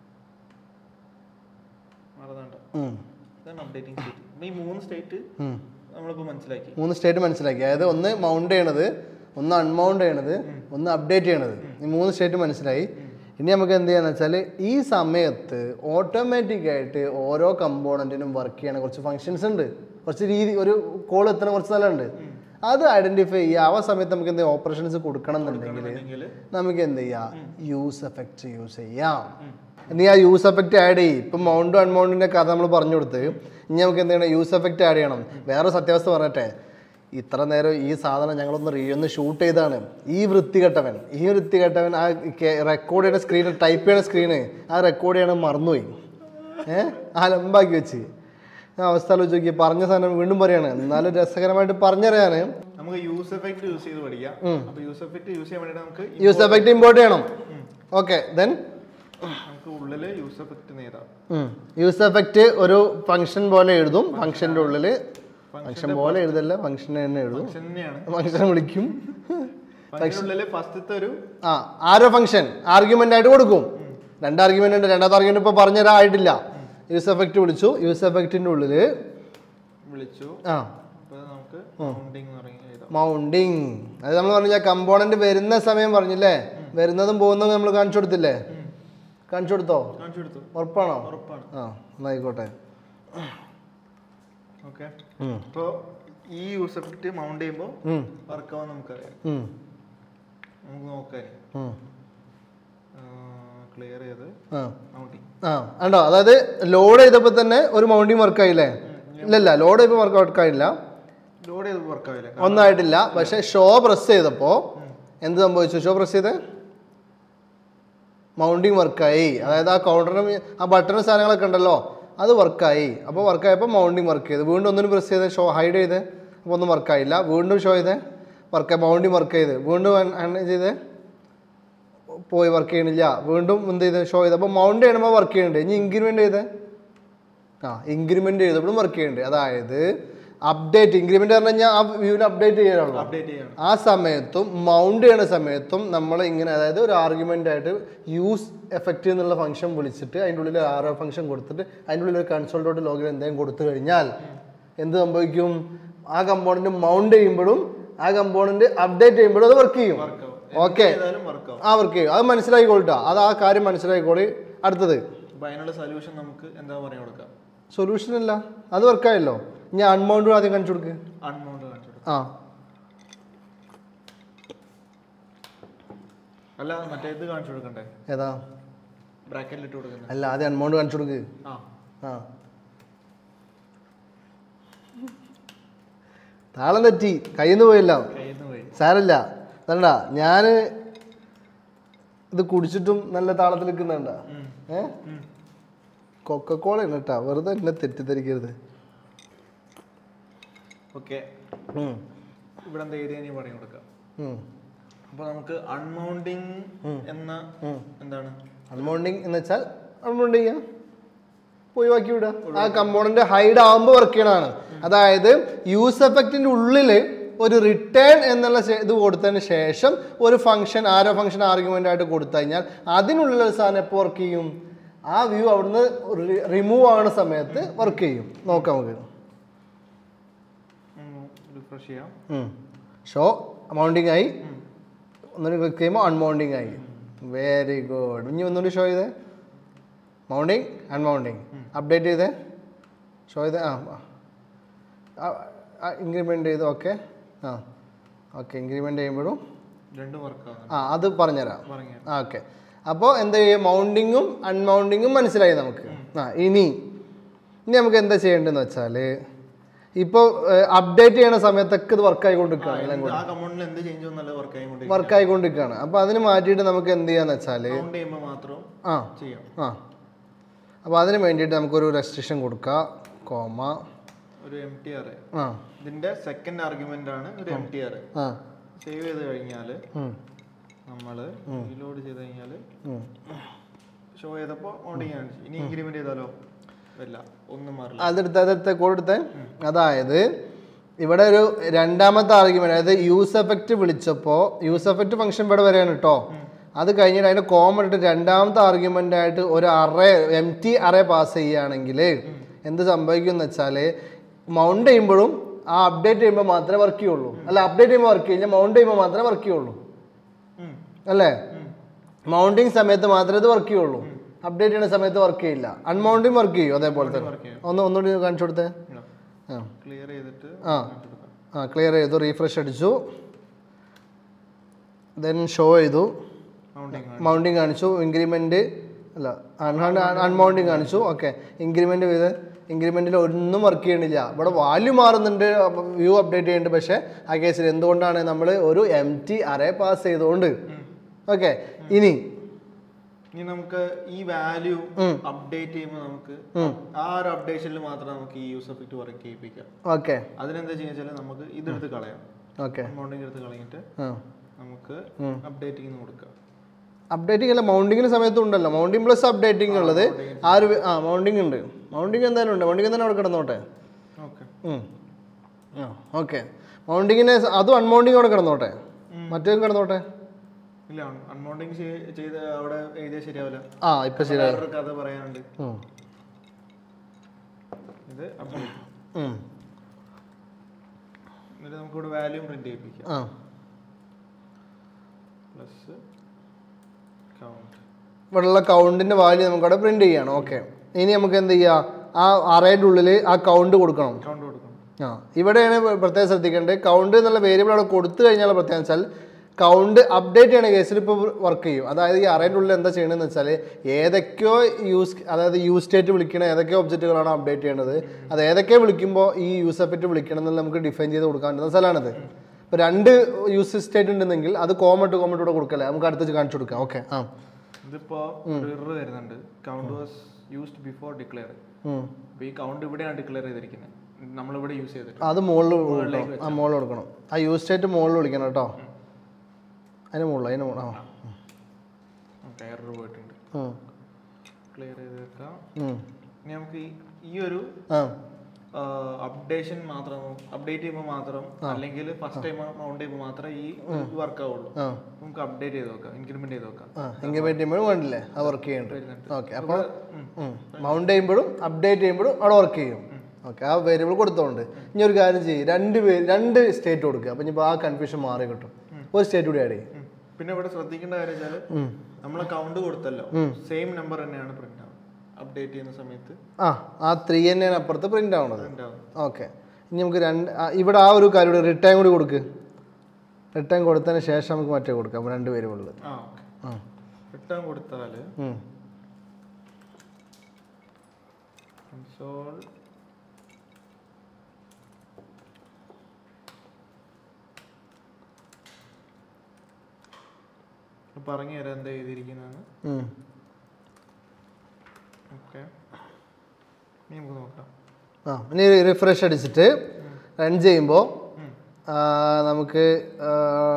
മാറുന്നുണ്ട് ഉം. ഇതാണ് അപ്ഡേറ്റിംഗ് സ്റ്റേറ്റ് അപ്പോൾ ഈ മൂന്ന് സ്റ്റേറ്റ് ഉം. നമ്മളിപ്പോൾ മനസ്സിലാക്കി മൂന്ന് സ്റ്റേറ്റ് മനസ്സിലാക്കി അതായത് ഒന്ന് മൗണ്ട് ചെയ്യണത് ഒന്ന് അൺമൗണ്ട് ചെയ്യണത് ഒന്ന് അപ്ഡേറ്റ് ചെയ്യണത് ഈ മൂന്ന് സ്റ്റേറ്റ് മനസ്സിലായി ഇനി നമുക്ക് എന്ത് ചെയ്യാന്ന് വെച്ചാൽ ഈ സമയത്ത് ഓട്ടോമാറ്റിക് ആയിട്ട് ഓരോ കമ്പോണൻറ്റിനും വർക്ക് ചെയ്യണ കുറച്ച് ഫങ്ഷൻസ് ഉണ്ട് കുറച്ച് രീതി ഒരു കോൾ എത്തണ കുറച്ച് സ്ഥലമുണ്ട് അത് ഐഡന്റിഫൈ ചെയ്യുക ആ സമയത്ത് നമുക്ക് എന്തെങ്കിലും ഓപ്പറേഷൻസ് കൊടുക്കണം എന്നുണ്ടെങ്കിൽ എങ്കിൽ നമുക്ക് എന്ത് ചെയ്യാം യൂസ് എഫക്റ്റ് യൂസ് ചെയ്യാം നീ ആ യൂസ് എഫക്റ്റ് ആഡ് ചെയ്യും ഇപ്പം മൗണ്ടും അൺമൗണ്ടിൻ്റെ കഥ നമ്മൾ പറഞ്ഞു കൊടുത്ത് ഇനി നമുക്ക് എന്ത് ചെയ്യണം യൂസ് എഫക്റ്റ് ആഡ് ചെയ്യണം വേറെ സത്യാവസ്ഥ പറയട്ടെ ഇത്ര നേരം ഈ സാധനം ഞങ്ങളൊന്ന് റീ ഒന്ന് ഷൂട്ട് ചെയ്താണ് ഈ വൃത്തികെട്ടവൻ ഈ വൃത്തികെട്ടവൻ ആ റെക്കോർഡ് ചെയ്യുന്ന സ്ക്രീൻ ടൈപ്പ് ചെയ്യുന്ന സ്ക്രീന് ആ റെക്കോർഡ് ചെയ്യണം മറന്നുപോയി ഏഹ് ആ ലംബാക്കി വെച്ച് ആ അവസ്ഥ ആലോചിച്ച് നോക്കി പറഞ്ഞ സാധനം വീണ്ടും പറയാണ് എന്നാലും രസകരമായിട്ട് പറഞ്ഞറിയാന് നമുക്ക് യൂസ് എഫക്റ്റ് യൂസ് ചെയ്ത് പഠിക്കാം അപ്പോൾ യൂസ് എഫക്റ്റ് യൂസ് ചെയ്യാൻ വേണ്ടിയിട്ട് നമുക്ക് യൂസ് എഫക്റ്റ് ഇമ്പോർട്ട് ചെയ്യണം ഓക്കെ ദെൻ നമുക്ക് ഉള്ളിൽ യൂസ് എഫക്റ്റ് നേടാം യൂസ് എഫക്റ്റ് ഒരു ഫംഗ്ഷൻ പോലെ എഴുതും ഫംഗ്ഷൻ്റെ ഉള്ളിൽ ഫംഗ്ഷൻ പോലെ എഴുതല്ല ഫംഗ്ഷൻ തന്നെ എഴുതും ഫംഗ്ഷൻ തന്നെയാണ് ഫംഗ്ഷൻ വിളിക്കും ഫംഗ്ഷനുള്ളിൽ ഫസ്റ്റത്തെ ഒരു ആ ആരോ ഫംഗ്ഷൻ ആർഗ്യുമെന്റ് ആയിട്ട് കൊടുക്കും രണ്ട് ആർഗ്യുമെന്റ് ഉണ്ട് രണ്ടാമത്തെ ആർഗ്യുമെന്റ് ഇപ്പോൾ പറഞ്ഞുതരാൻ ആയിട്ടില്ല യൂസ് എഫക്റ്റ് വിളിച്ചു യൂസ് എഫക്റ്റിന്റെ ഉള്ളിൽ വിളിച്ചു ആ അപ്പൊ നമുക്ക് കൗണ്ടിങ് എന്ന് പറയുന്നത് എഴുതാം മൗണ്ടിങ് അത് നമ്മൾ പറഞ്ഞില്ല കമ്പോണന്റ് വരുന്ന സമയം പറഞ്ഞില്ലേ വരുന്നതും പോകുന്നതും നമ്മൾ കാണിച്ചു കൊടുത്തില്ലേ കാണിച്ചു കൊടുത്തോ കാണിച്ചു കൊടുത്തു ഉറപ്പാണോ ഉറപ്പാണ് ആ എന്നായിക്കോട്ടെ ഓക്കെ ഉം. അപ്പോൾ ഈ യൂസ് എഫക്റ്റ് മൗണ്ട് ചെയ്യുമ്പോൾ ഉം. വർക്കാവാൻ നമുക്കറിയാം ഉം. നമുക്ക് നോക്കാൻ ഉം. ക്ലിയർ ചെയ്ത് ആ മൗണ്ടിങ് ആ ഉണ്ടോ അതായത് ലോഡ് ചെയ്തപ്പോൾ തന്നെ ഒരു മൗണ്ടിങ് വർക്കായില്ലേ ഇല്ലല്ല ലോഡ് ചെയ്തപ്പോൾ വർക്ക് വർക്കായില്ല ലോഡ് ചെയ്ത് വർക്കാവില്ല ഒന്നായിട്ടില്ല പക്ഷെ ഷോ പ്രസ് ചെയ്തപ്പോൾ എന്ത് സംഭവിച്ചു ഷോ പ്രസ് ചെയ്ത് മൗണ്ടിങ് വർക്കായി അതായത് ആ കൗണ്ടറും ആ ബട്ടണും സാധനങ്ങളൊക്കെ ഉണ്ടല്ലോ അത് വർക്കായി അപ്പോൾ വർക്കായപ്പോൾ മൗണ്ടിങ് വർക്ക് ചെയ്ത് വീണ്ടും ഒന്നിനും പ്രസ് ചെയ്ത് ഷോ ഹൈഡ് ചെയ്ത് അപ്പോൾ ഒന്നും വർക്കായില്ല വീണ്ടും ഷോ ചെയ്ത് വർക്ക് മൗണ്ടിങ് വർക്ക് ചെയ്ത് വീണ്ടും അൺ ചെയ്ത് പോയി വർക്ക് ചെയ്യണില്ല വീണ്ടും എന്ത് ചെയ്ത് ഷോ ചെയ്ത് അപ്പോൾ മൗണ്ട് ചെയ്യണമ്പോൾ വർക്ക് ചെയ്യുന്നുണ്ട് ഇനി ഇൻക്രിമെൻ്റ് ചെയ്ത് ആ ഇൻക്രിമെൻ്റ് ചെയ്തപ്പോഴും വർക്ക് ചെയ്യുന്നുണ്ട് അതായത് അപ്ഡേറ്റ് ഇൻക്രിമെൻ്റ് പറഞ്ഞു കഴിഞ്ഞാൽ ആ വ്യൂവിന് അപ്ഡേറ്റ് ചെയ്യാനുള്ളൂ അപ്ഡേറ്റ് ചെയ്യണം ആ സമയത്തും മൗണ്ട് ചെയ്യണ സമയത്തും നമ്മൾ ഇങ്ങനെ അതായത് ഒരു ആർഗ്യുമെൻ്റ് ആയിട്ട് യൂസ് എഫക്റ്റ് എന്നുള്ള ഫംഗ്ഷൻ വിളിച്ചിട്ട് അതിൻ്റെ ഉള്ളിൽ ആറോ ഫംഗ്ഷൻ കൊടുത്തിട്ട് അതിൻ്റെ ഉള്ളിൽ ഒരു കൺസോൾ ഡോട്ട് ലോഗിൻ എന്തെങ്കിലും കൊടുത്തു കഴിഞ്ഞാൽ എന്ത് സംഭവിക്കും ആ കമ്പോണൻറ്റ് മൗണ്ട് ചെയ്യുമ്പോഴും ആ കമ്പോണൻറ്റ് അപ്ഡേറ്റ് ചെയ്യുമ്പോഴും അത് വർക്ക് ചെയ്യും വർക്കാവും ഓക്കെ ചെയ്താലും വർക്കാവും ആ വർക്ക് ചെയ്യും അത് മനസ്സിലായിക്കോളിട്ടാ അത് ആ കാര്യം മനസ്സിലായിക്കോളി അടുത്തത് അപ്പോൾ അതിനുള്ള സൊല്യൂഷൻ നമുക്ക് എന്താ പറയാൻ കൊടുക്കാം സൊല്യൂഷൻ അല്ല അത് വർക്കായല്ലോ ഞാൻ അൺമൗണ്ട് ആദ്യം കാണിച്ചു കൊടുക്ക് അൺമൗണ്ട് കാണിച്ചു കൊടുക്കാം ആ അല്ല മറ്റേ ഇത് കാണിച്ചു കൊടുക്കണ്ടേ ഏതാ ബ്രാക്കറ്റിൽ ഇട്ട് കൊടുക്കുന്നത് അല്ല ആദ്യം അൺമൗണ്ട് കാണിച്ചു കൊടുക്ക് ആ ആ താളം തെറ്റി കയ്യിൽ നിന്ന് പോയില്ല കയ്യിൽ നിന്ന് പോയി സാരല്ല തണ്ട ഞാൻ ഇത് കുടിച്ചിട്ടും നല്ല താളത്തിൽ നിൽക്കുന്നുണ്ട ഉം. ഏ ഉം. കൊക്കക്കോള ആണ് കേട്ടാ വെറുതെ എന്നെ തെറ്റിദ്ധരിക്കരുത് ഓക്കെ ഉം. ഇവിടെ എന്താ ഏരിയ നീ പറഞ്ഞു കൊടുക്കാം ഉം. അപ്പൊ നമുക്ക് അൺമൗണ്ടിങ് എന്ന എന്താണ് അൺമൗണ്ടിങ് എന്ന് വെച്ചാൽ അൺമൗണ്ട് ചെയ്യാം ഒഴിവാക്കി വിടുക ആ കമ്പോണന്റ് ഹൈഡ് ആകുമ്പോൾ വർക്ക് ചെയ്യണതാണ് അതായത് യൂസ് എഫക്റ്റിന്റെ ഉള്ളിൽ ഒരു റിട്ടേൺ എന്നുള്ള ശേ- ഇത് കൊടുത്തതിന് ശേഷം ഒരു ഫംഗ്ഷൻ ആരോ ഫംഗ്ഷൻ ആർഗ്യുമെന്റ് ആയിട്ട് കൊടുത്തു കഴിഞ്ഞാൽ അതിനുള്ളിൽ ഒരു സാധനം എപ്പോൾ വർക്ക് ചെയ്യും ആ വ്യൂ അവിടുന്ന് റിമൂവ് ആവുന്ന സമയത്ത് വർക്ക് ചെയ്യും നോക്കാം നമുക്ക് റിഫ്രഷ് ചെയ്യാം ഷോ മൗണ്ടിങ് ആയി ഒന്നുകൂടി ക്ലിക്ക് ചെയ്യുമ്പോൾ അൺമൗണ്ടിങ് ആയി വെരി ഗുഡ് ഇനി ഒന്നുകൂടി ഷോ ചെയ്തേ മൗണ്ടിങ് അൺമൗണ്ടിങ് അപ്ഡേറ്റ് ചെയ്തേ ഷോ ചെയ്തേ ആ ഇൻക്രിമെൻ്റ് ചെയ്ത് ഓക്കെ ആ ഓക്കെ ഇൻക്രിമെൻ്റ് ചെയ്യുമ്പോഴും രണ്ടും വർക്കാവുന്നു ആ അത് പറഞ്ഞുതരാം പറഞ്ഞു ആ ഓക്കെ അപ്പോൾ എന്താ ചെയ്യുക മൗണ്ടിങ്ങും അൺമൗണ്ടിങ്ങും മനസ്സിലായി നമുക്ക് ആ ഇനി ഇനി നമുക്ക് എന്താ ചെയ്യേണ്ടതെന്ന് വെച്ചാൽ ഇപ്പോൾ അപ്ഡേറ്റ് ചെയ്യണ സമയത്തൊക്കെ ഇത് വർക്ക് ആയിക്കൊണ്ടിരിക്കുകയാണ് എല്ലാം കൂടി ആ കമ്പൗണ്ടിൽ എന്ത് ചേഞ്ച് വന്നല്ല വർക്ക് ആയിക്കൊണ്ടിരിക്കും വർക്ക് ആയിക്കൊണ്ടിരിക്കുകയാണ് അപ്പോൾ അതിന് മാറ്റിയിട്ട് നമുക്ക് എന്ത് ചെയ്യാന്ന് വെച്ചാൽ കൗണ്ട് ചെയ്യുമ്പോൾ മാത്രം ആ ചെയ്യാം ആ അപ്പോൾ അതിന് വേണ്ടിയിട്ട് നമുക്കൊരു റെസ്ട്രിക്ഷൻ കൊടുക്കാം കോമ ഒരു എം ടി ആർ ആ ഇതിന്റെ സെക്കൻഡ് ആർഗ്യുമെന്റ് ആണ് ഒരു എം ടി ആർ ആ സേവ് ചെയ്ത് കഴിഞ്ഞാൽ ഉം, നമ്മൾ റീലോഡ് ചെയ്ത് കഴിഞ്ഞാൽ ഉം. ഷോ ചെയ്തപ്പോൾ മൗണ്ടിങ് കാണിച്ചു ഇനി ഇൻക്രിമെന്റ് ചെയ്താലോ വരില്ല ഒന്നും മാറില്ല അതെടുത്ത് അതെടുത്ത് കൊടുത്തേ അതായത് ഇവിടെ ഒരു രണ്ടാമത്തെ ആർഗ്യുമെന്റ് അതായത് യൂസ് എഫക്റ്റ് വിളിച്ചപ്പോൾ യൂസ് എഫക്റ്റ് ഫംഗ്ഷൻ ഇവിടെ വരെയാണ് കേട്ടോ അത് കഴിഞ്ഞിട്ട് അതിന്റെ കോമൺ ഇട്ട് രണ്ടാമത്തെ ആർഗ്യുമെന്റ് ആയിട്ട് ഒരു array empty array pass ചെയ്യുകയാണെങ്കിൽ എന്ത് സംഭവിക്കും എന്ന് വെച്ചാൽ മൗണ്ട് ചെയ്യുമ്പോഴും ആ അപ്ഡേറ്റ് ചെയ്യുമ്പോൾ മാത്രമേ വർക്ക് ചെയ്യുള്ളൂ അല്ല അപ്ഡേറ്റ് ചെയ്യുമ്പോൾ വർക്ക് ചെയ്യില്ല മൗണ്ട് ചെയ്യുമ്പോൾ മാത്രമേ വർക്ക് ചെയ്യുള്ളൂ ഉം. അല്ലേ മൗണ്ടിങ് സമയത്ത് മാത്രമേ ഇത് വർക്ക് ചെയ്യുള്ളൂ അപ്ഡേറ്റ് ചെയ്യുന്ന സമയത്ത് വർക്ക് ചെയ്യില്ല അൺമൗണ്ടിങ് വർക്ക് ചെയ്യും അതേപോലെ തന്നെ work ചെയ്യും. ഒന്ന് ഒന്നുകൂടി കാണിച്ചു കൊടുത്തേ ആ ക്ലിയർ ചെയ്തിട്ട് ആ കാണിച്ചു കൊടുക്കാം. ആ ക്ലിയർ ചെയ്തു റീഫ്രഷ് അടിച്ചു ദെൻ ഷോ ചെയ്തു മൗണ്ടിങ് മൗണ്ടിങ് കാണിച്ചു ഇൻക്രിമെൻറ്റ് അല്ല അൺമൗണ്ടിങ് കാണിച്ചു ഓക്കെ ഇൻക്രിമെൻറ്റ് ചെയ്ത് ഇൻക്രിമെൻറ്റിൽ ഒന്നും വർക്ക് ചെയ്യണില്ല ഇവിടെ വാല്യൂ മാറുന്നുണ്ട് വ്യൂ അപ്ഡേറ്റ് ചെയ്യുന്നുണ്ട് പക്ഷേ ആ കേസിൽ എന്തുകൊണ്ടാണ് നമ്മൾ ഒരു എം ടി അറേ പാസ് ചെയ്തുകൊണ്ട് ഓക്കെ ഇനി ഇനി നമുക്ക് ഈ വാല്യൂ അപ്ഡേറ്റ് ചെയ്യുമ്പോൾ നമുക്ക് ആ ഒരു അപ്ഡേഷനിൽ മാത്രം നമുക്ക് ഈ യൂസ് എഫക്റ്റ് വർക്ക് ചെയ്യിപ്പിക്കാം ഓക്കെ അതിനെന്താ ചെയ്യുക നമുക്ക് ഇതെടുത്ത് കളയാം ഓക്കെ മൗണ്ടിങ് എടുത്ത് കളഞ്ഞിട്ട് ആ നമുക്ക് അപ്ഡേറ്റിംഗ് കൊടുക്കാം അപ്ഡേറ്റിംഗ് അല്ല മൗണ്ടിങ്ങിന് സമയത്തും ഉണ്ടല്ലോ മൗണ്ടിങ് പ്ലസ് അപ്ഡേറ്റിംഗ് ഉള്ളത് ആ ഒരു ആ മൗണ്ടിങ് ഉണ്ട് മൗണ്ടിങ് എന്തായാലും ഉണ്ട് മൗണ്ടിങ് തന്നെ അവിടെ കിടന്നോട്ടെ ഓക്കെ ഉം. ആ ഓക്കെ മൗണ്ടിങ്ങിന് അതും അൺമൗണ്ടിങ് അവിടെ കിടന്നോട്ടെ മറ്റേതും കിടന്നോട്ടെ ഇല്ല അൺമൗണ്ടിങ് ചെയ്ത് അവിടെ എഴുതിയാൽ ശരിയാവില്ല ആ ഇപ്പം ശരി വേറൊരു കഥ പറയാനുണ്ട് ഉം. ഇത് അപ്ഡേറ്റ് ഉം. എന്നിട്ട് നമുക്കിവിടെ വാല്യൂ പ്രിന്റ് ചെയ്യിപ്പിക്കാം ആ പ്ലസ് കൗണ്ട് ഇവിടെയുള്ള കൗണ്ടിന്റെ വാല്യൂ നമുക്ക് അവിടെ പ്രിന്റ് ചെയ്യണം ഓക്കെ ഇനി നമുക്ക് എന്ത് ചെയ്യാം ആ അറേൻ്റെ ഉള്ളിൽ ആ കൗണ്ട് കൊടുക്കണം കൗണ്ട് കൊടുക്കണം ആ ഇവിടെയാണ് പ്ര- പ്രത്യേകം ശ്രദ്ധിക്കേണ്ടത് കൗണ്ട് എന്നുള്ള വേരിയബിൾ അവിടെ കൊടുത്തു കഴിഞ്ഞാൽ പ്രത്യേകം വെച്ചാൽ കൗണ്ട് അപ്ഡേറ്റ് ചെയ്യണ കേസിൽ ഇപ്പോൾ വർക്ക് ചെയ്യും അതായത് ഈ അറേൻ്റെ ഉള്ളിൽ എന്താ ചെയ്യണമെന്ന് വെച്ചാൽ ഏതൊക്കെയോ യൂസ് അതായത് യൂസ് സ്റ്റേറ്റ് വിളിക്കണ ഏതൊക്കെ ഒബ്ജക്റ്റുകളാണ് അപ്ഡേറ്റ് ചെയ്യേണ്ടത് അത് ഏതൊക്കെ വിളിക്കുമ്പോൾ ഈ യൂസ് എഫക്റ്റ് വിളിക്കണം എന്നുള്ള നമുക്ക് ഡിഫൈൻ ചെയ്ത് കൊടുക്കാൻ പറ്റുന്ന സ്ഥലമാണിത് ഇപ്പോൾ രണ്ട് യൂസ് സ്റ്റേറ്റ് ഉണ്ടെന്നെങ്കിൽ അത് കോമട്ട് കോമട്ട് ഇവിടെ കൊടുക്കല്ലേ നമുക്ക് അടുത്ത് കാണിച്ചു കൊടുക്കാം ഓക്കെ ആ ഇതിപ്പോ ഒരു എറർ വരുന്നുണ്ട് count was used before declare ഉം. അപ്പൊ ഈ കൗണ്ട് ഇവിടെയാണ് ഡിക്ലെയർ ചെയ്തിരിക്കുന്നത് നമ്മളിവിടെ യൂസ് ചെയ്തിട്ട് അത് മുകളിൽ കൊടുക്കണം ആ മുകളിൽ കൊടുക്കണം ആ യൂസ് സ്റ്റേറ്റ് മുകളിൽ വിളിക്കണം കേട്ടോ അതിന് മുകളിൽ അതിന് മുകളിൽ ആ എറർ പോയിട്ടുണ്ട് ഉം. ക്ലിയർ ചെയ്ത് വെക്കാം ഉം. ഇനി നമുക്ക് ഈ- ഈ ഒരു ആ അപ്ഡേഷൻ മാത്രം അപ്ഡേറ്റ് ചെയ്യുമ്പോൾ മാത്രം അല്ലെങ്കിൽ ഫസ്റ്റ് ടൈം മൗണ്ട് ചെയ്യുമ്പോൾ മാത്രമേ ഈ വർക്ക് ആവുള്ളൂ ആ നമുക്ക് അപ്ഡേറ്റ് ചെയ്ത് നോക്കാം ഇൻക്രിമെന്റ് ചെയ്ത് നോക്കാം ആ ഇൻക്രിമെന്റ് ചെയ്യുമ്പോഴും വേണ്ടില്ലേ അത് വർക്ക് ചെയ്യുന്നുണ്ട് വരുന്നുണ്ട് ഓക്കെ അപ്പോൾ മൗണ്ട് ചെയ്യുമ്പോഴും അപ്ഡേറ്റ് ചെയ്യുമ്പോഴും അവിടെ വർക്ക് ചെയ്യും ഓക്കെ ആ വേരിയബിൾ കൊടുത്തോണ്ട് ഇനി ഒരു കാര്യം ചെയ്യും രണ്ട് പേര് രണ്ട് സ്റ്റേറ്റ് കൊടുക്കുക അപ്പം ഇനിയിപ്പോൾ ആ കൺഫ്യൂഷൻ മാറി കിട്ടും ഒരു സ്റ്റേറ്റ് കൂടി ആഡ് ചെയ്യും ഉം. പിന്നെ ഇവിടെ ശ്രദ്ധിക്കേണ്ട കാര്യം വെച്ചാൽ നമ്മൾ കൗണ്ട് കൊടുത്തല്ലോ സെയിം നമ്പർ തന്നെയാണ് പ്രിന്റ് ആവുന്നത് അപ്ഡേറ്റ് ചെയ്യുന്ന സമയത്ത് ആ ആ ത്രീ തന്നെയാണ് അപ്പുറത്ത് പ്രിന്റ് ആവുന്നത് പ്രിന്റ് ആവുന്നത് ഓക്കെ ഇനി നമുക്ക് രണ്ട് ആ, ഇവിടെ ആ ഒരു കാര്യം കൂടി റിട്ടേൺ കൂടി കൊടുക്ക് റിട്ടേൺ കൊടുത്തതിന് ശേഷം നമുക്ക് മറ്റേ കൊടുക്കാം രണ്ട് വേരിയബിളിൽ ആ ഓക്കെ ആ റിട്ടേൺ കൊടുത്താൽ ഉം. കൺസോൾ പറഞ്ഞു തരാം എന്താ എഴുതിയിരിക്കുന്നതെന്ന് ഉം. ഓക്കെ ഇനി നമുക്ക് നോക്കാം ആ ഇനി റിഫ്രഷ് അടിച്ചിട്ട് റൺ ചെയ്യുമ്പോൾ ഉം. നമുക്ക് ആ,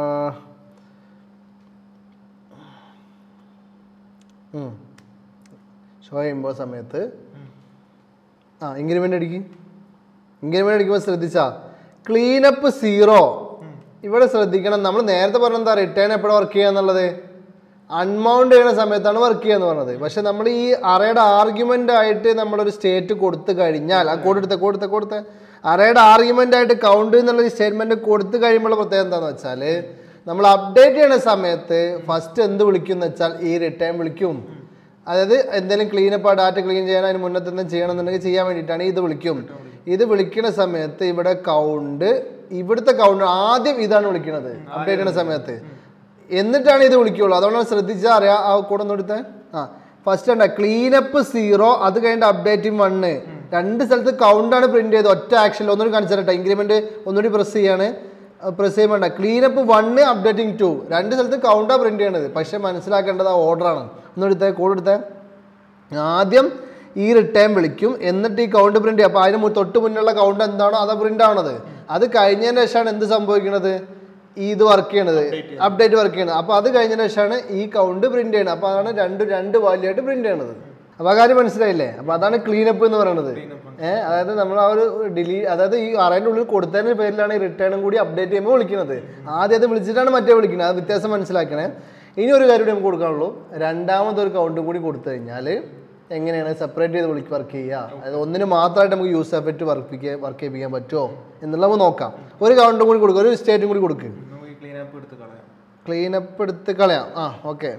ഉം. ഷോ ചെയ്യുമ്പോൾ സമയത്ത് ഉം. ആ ഇൻക്രിമെൻ്റ് അടിക്കും ഇൻക്രിമെൻ്റ് അടിക്കുമ്പോൾ ശ്രദ്ധിച്ചാ ക്ലീനപ്പ് സീറോ ഇവിടെ ശ്രദ്ധിക്കണം നമ്മൾ നേരത്തെ പറഞ്ഞ എന്താ റിട്ടേൺ എപ്പോഴാണ് വർക്ക് ചെയ്യുക എന്നുള്ളത് അൺമൗണ്ട് ചെയ്യുന്ന സമയത്താണ് വർക്ക് ചെയ്യുക എന്ന് പറഞ്ഞത് പക്ഷെ നമ്മൾ ഈ അറയുടെ ആർഗ്യുമെൻ്റ് ആയിട്ട് നമ്മളൊരു സ്റ്റേറ്റ് കൊടുത്തു കഴിഞ്ഞാൽ ആ കോഡ് എടുത്ത കൊടുത്ത കൊടുത്ത അറയുടെ ആർഗ്യുമെൻ്റ് ആയിട്ട് കൗണ്ട് എന്നുള്ള സ്റ്റേറ്റ്മെൻറ്റ് കൊടുത്തു കഴിയുമ്പോൾ പ്രത്യേകം എന്താണെന്ന് വെച്ചാൽ നമ്മൾ അപ്ഡേറ്റ് ചെയ്യുന്ന സമയത്ത് ഫസ്റ്റ് എന്ത് വിളിക്കും എന്ന് വെച്ചാൽ ഈ റിട്ടേൺ വിളിക്കും അതായത് എന്തെങ്കിലും ക്ലീനപ്പ് ആ ഡാറ്റ ക്ലീൻ ചെയ്യാൻ അതിന് മുന്നത്തെ എന്തെങ്കിലും ചെയ്യണമെന്നുണ്ടെങ്കിൽ ചെയ്യാൻ വേണ്ടിയിട്ടാണ് ഇത് വിളിക്കും ഇത് വിളിക്കുന്ന സമയത്ത് ഇവിടെ കൗണ്ട് ഇവിടുത്തെ കൗണ്ട് ആദ്യം ഇതാണ് വിളിക്കുന്നത് അപ്ഡേറ്റ് ചെയ്യുന്ന സമയത്ത് എന്നിട്ടാണ് ഇത് വിളിക്കുള്ളൂ അതുകൊണ്ടാണ് ശ്രദ്ധിച്ചാൽ അറിയാം ആ കൂടെ ഒന്ന് എടുത്തേ ആ ഫസ്റ്റ് ഉണ്ട് ക്ലീനപ്പ് സീറോ അത് കഴിഞ്ഞിട്ട് അപ്ഡേറ്റിംഗ് വണ്ണ് രണ്ട് സ്ഥലത്ത് കൗണ്ടാണ് പ്രിന്റ് ചെയ്ത് ഒറ്റ ആക്ഷനിൽ ഒന്നുകൂടി കാണിച്ചു തരട്ടെ ഇൻക്രിമെന്റ് ഒന്നുകൂടി പ്രസ് ചെയ്യാണ് പ്രസ് ചെയ്യുമ്പോൾ ക്ലീനപ്പ് വണ്ണ് അപ്ഡേറ്റിംഗ് ടു രണ്ട് സ്ഥലത്ത് കൗണ്ടാണ് പ്രിന്റ് ചെയ്യണത് പക്ഷെ മനസ്സിലാക്കേണ്ടത് ആ ഓർഡറാണ് ഒന്നെടുത്തേ കോഡ് എടുത്തേ ആദ്യം ഈ റിട്ടേൺ വിളിക്കും എന്നിട്ട് ഈ കൗണ്ട് പ്രിന്റ് ചെയ്യും അപ്പോൾ അതിന് മു- തൊട്ട് മുന്നുള്ള കൗണ്ട് എന്താണോ അതാ പ്രിന്റ് ആവണത് അത് കഴിഞ്ഞതിന് ശേഷമാണ് എന്ത് സംഭവിക്കുന്നത് ഈ ഇത് വർക്ക് ചെയ്യണത് അപ്ഡേറ്റ് വർക്ക് ചെയ്യണത് അപ്പോൾ അത് കഴിഞ്ഞതിന് ശേഷമാണ് ഈ കൗണ്ട് പ്രിന്റ് ചെയ്യണത് അപ്പോൾ അതാണ് രണ്ട് രണ്ട് വാല്യൂ ആയിട്ട് പ്രിന്റ് ചെയ്യണത് അപ്പോൾ ആ കാര്യം മനസ്സിലായില്ലേ അപ്പോൾ അതാണ് ക്ലീനപ്പ് എന്ന് പറയുന്നത് ഏഹ് അതായത് നമ്മൾ ആ ഒരു ഡിലീ അതായത് ഈ അറേൻ്റെ ഉള്ളിൽ കൊടുത്തതിന് പേരിലാണ് ഈ റിട്ടേണും കൂടി അപ്ഡേറ്റ് ചെയ്യുമ്പോൾ വിളിക്കുന്നത് ആദ്യം അത് വിളിച്ചിട്ടാണ് മറ്റേ വിളിക്കുന്നത് ആ വ്യത്യാസം മനസ്സിലാക്കണേ ഇനി ഒരു കാര്യം കൂടി നമുക്ക് കൊടുക്കാനുള്ളൂ രണ്ടാമതൊരു കൗണ്ടും കൂടി കൊടുത്തു കഴിഞ്ഞാൽ എങ്ങനെയാണ് സെപ്പറേറ്റ് ചെയ്ത് വിളിക്ക് വർക്ക് ചെയ്യുക അതായത് ഒന്നിന് മാത്രമായിട്ട് നമുക്ക് യൂസ് എഫക്റ്റ് വർക്ക് വർക്ക് ചെയ്യിപ്പിക്കാൻ പറ്റുമോ എന്നുള്ളത് നമുക്ക് നോക്കാം ഒരു കൗണ്ടും കൂടി കൊടുക്കുക ഒരു സ്റ്റേറ്റും കൂടി കൊടുക്കുക നമുക്ക് ഈ ക്ലീൻ അപ്പ് എടുത്ത് കളയാം ക്ലീനപ്പ് എടുത്ത് കളയാം ആ ഓക്കെ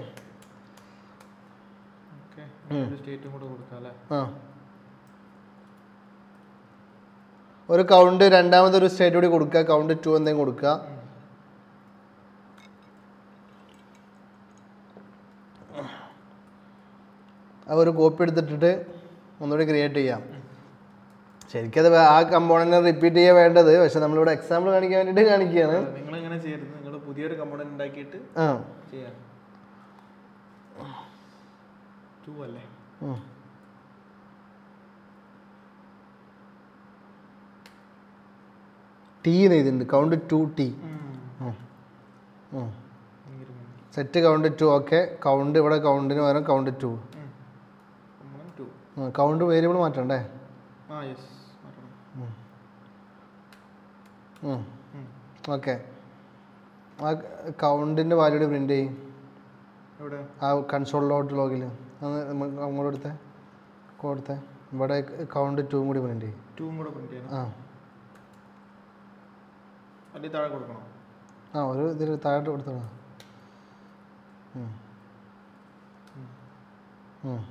ഓക്കെ സ്റ്റേറ്റും കൂടെ കൊടുക്കാം അല്ലേ ആ ഒരു കൗണ്ട് രണ്ടാമതൊരു സ്റ്റേറ്റ് കൂടി കൊടുക്കുക കൗണ്ട് ടു എന്തെങ്കിലും കൊടുക്കുക ആ ഒരു കോപ്പി എടുത്തിട്ടിട്ട് ഒന്നുകൂടി ക്രിയേറ്റ് ചെയ്യാം ശരിക്കും അത് വേ- ആ കമ്പോണന്റ് റിപ്പീറ്റ് ചെയ്യാൻ വേണ്ടത് പക്ഷെ നമ്മളിവിടെ എക്സാമ്പിൾ കാണിക്കാൻ വേണ്ടിയിട്ട് കാണിക്കുകയാണ് നിങ്ങൾ എങ്ങനെ ചെയ്യരുത് നിങ്ങൾ പുതിയൊരു കമ്പോണന്റ് ഉണ്ടാക്കിയിട്ട് ആ ചെയ്യാം ടു അല്ലേ ഉം. ടി എന്ന് എഴുതിയിട്ടുണ്ട് count two T set count two okay count ഇവിടെ കൗണ്ടിന് പകരം count two two count variable മാറ്റണ്ടേ ആ യെസ് മാറ്റണം ഓക്കെ ആ കൗണ്ടിൻ്റെ വാല്യൂഡ് പ്രിൻ്റ് ചെയ്യും എവിടെ ആ കൺസോളിലോട്ട് ലോഗിൽ അന്ന് നമുക്ക് അങ്ങോട്ട് എടുത്തേ കൊടുത്തേ ഇവിടെ കൗണ്ട് ടൂവും കൂടി പ്രിൻ്റ് ചെയ്യും ടൂവും കൂടെ പ്രിന്റ് ചെയ്യണം ആ അല്ലെങ്കിൽ താഴെ കൊടുക്കണം ആ ഒരു ഇതിൽ താഴോട്ട് കൊടുത്തോളാം ഉം. ഉം.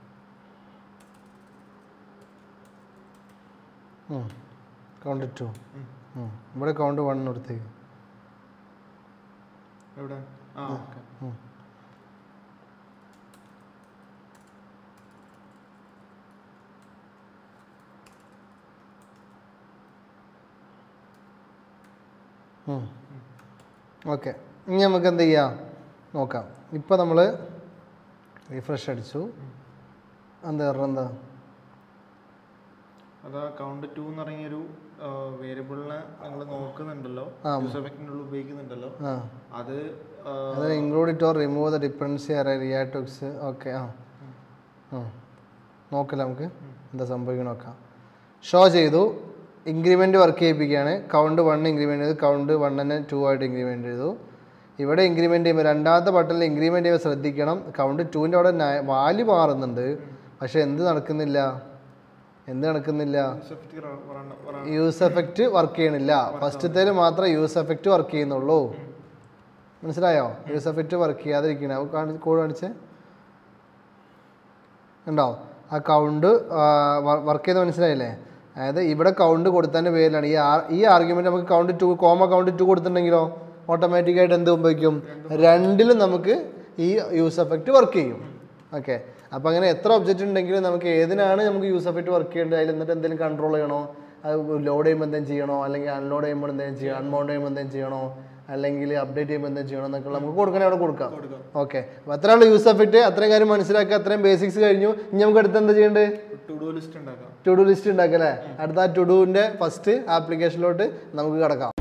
ഉം. കൗണ്ട് ടു ഉം. ഉം. ഇവിടെ കൗണ്ട് വൺ എടുത്തേക്ക് എവിടെ ആ ഓക്കെ ഉം. ഓക്കെ ഇനി നമുക്ക് എന്ത് ചെയ്യാം നോക്കാം ഇപ്പോൾ നമ്മൾ റീഫ്രഷ് അടിച്ചു എന്താ പറഞ്ഞ എന്താ അതാ കൗണ്ട് ടു എന്ന് പറഞ്ഞൊരു വേരിയബിളിനെ നിങ്ങൾ നോക്കുന്നുണ്ടല്ലോ ആ. യൂസ് എഫക്റ്റിനുള്ള ഉപയോഗിക്കുന്നുണ്ടല്ലോ ആ അത് ആ, അത് include it or remove the dependency array react hooks okay ആ ആ നോക്കില്ല നമുക്ക് എന്താ സംഭവിക്കണം നോക്കാം ഷോ ചെയ്തു ഇൻക്രിമെൻറ്റ് വർക്ക് ചെയ്യിപ്പിക്കുകയാണ് കൗണ്ട് വൺ ഇൻക്രിമെൻറ്റ് ചെയ്തു കൗണ്ട് വണ്ണിന് ടു ആയിട്ട് ഇൻക്രിമെൻറ്റ് ചെയ്തു ഇവിടെ ഇൻക്രിമെൻറ്റ് ചെയ്യുമ്പോൾ രണ്ടാമത്തെ ബട്ടണിൽ ഇൻക്രിമെൻറ്റ് ചെയ്യുമ്പോൾ ശ്രദ്ധിക്കണം കൗണ്ട് ടുവിൻ്റെ അവിടെ വാല്യൂ മാറുന്നുണ്ട് പക്ഷേ എന്ത് നടക്കുന്നില്ല എന്ത് നടക്കുന്നില്ല യൂസ് എഫക്റ്റ് റ- run- run- use effect work ചെയ്യണില്ല ഫസ്റ്റത്തേൽ മാത്രമേ യൂസ് എഫക്റ്റ് വർക്ക് ചെയ്യുന്നുള്ളൂ മനസ്സിലായോ യൂസ് എഫക്റ്റ് വർക്ക് ചെയ്യാതിരിക്കണേ അത് കാണി കോഡ് കാണിച്ചേ ഉണ്ടോ ആ കൗണ്ട് വർക്ക് ചെയ്ത് മനസ്സിലായില്ലേ അതായത് ഇവിടെ കൗണ്ട് കൊടുത്തതിൻ്റെ പേരിലാണ് ഈ ആർ ഈ ആർഗ്യുമെൻറ്റ് നമുക്ക് count two comma count two കൊടുത്തിട്ടുണ്ടെങ്കിലോ ഓട്ടോമാറ്റിക്കായിട്ട് എന്ത് സംഭവിക്കും രണ്ടിലും നമുക്ക് ഈ യൂസ് എഫക്റ്റ് വർക്ക് ചെയ്യും ഓക്കെ അപ്പോൾ അങ്ങനെ എത്ര ഒബ്ജക്റ്റ് ഉണ്ടെങ്കിലും നമുക്ക് ഏതിനാണ് നമുക്ക് യൂസ് എഫക്റ്റ് വർക്ക് ചെയ്യേണ്ടത് അതിൽ എന്നിട്ട് എന്തെങ്കിലും കൺട്രോൾ ചെയ്യണോ അത് ലോഡ് ചെയ്യുമ്പോൾ എന്തെങ്കിലും ചെയ്യണോ അല്ലെങ്കിൽ അൺലോഡ് ചെയ്യുമ്പോൾ എന്തെങ്കിലും ചെയ്യണം അൺമൗണ്ട് ചെയ്യുമ്പോൾ എന്തെങ്കിലും ചെയ്യണോ അല്ലെങ്കിൽ അപ്ഡേറ്റ് ചെയ്യുമ്പോൾ എന്തെങ്കിലും ചെയ്യണോ എന്നൊക്കെ നമുക്ക് കൊടുക്കണേ അവിടെ കൊടുക്കാം കൊടുക്കാം ഓക്കെ അപ്പോൾ അത്രയുള്ള യൂസ് എഫക്റ്റ് അത്രയും കാര്യം മനസ്സിലാക്കുക അത്രയും ബേസിക്സ് കഴിഞ്ഞു ഇനി നമുക്ക് അടുത്ത് എന്താ ചെയ്യേണ്ടത് ടു ഡു ലിസ്റ്റ് ഉണ്ടാക്കാം ടു ഡു ലിസ്റ്റ് ഉണ്ടാക്കാം അല്ലേ അടുത്ത ആ ടു ഡുവിൻ്റെ ഫസ്റ്റ് ആപ്ലിക്കേഷനിലോട്ട് നമുക്ക് കിടക്കാം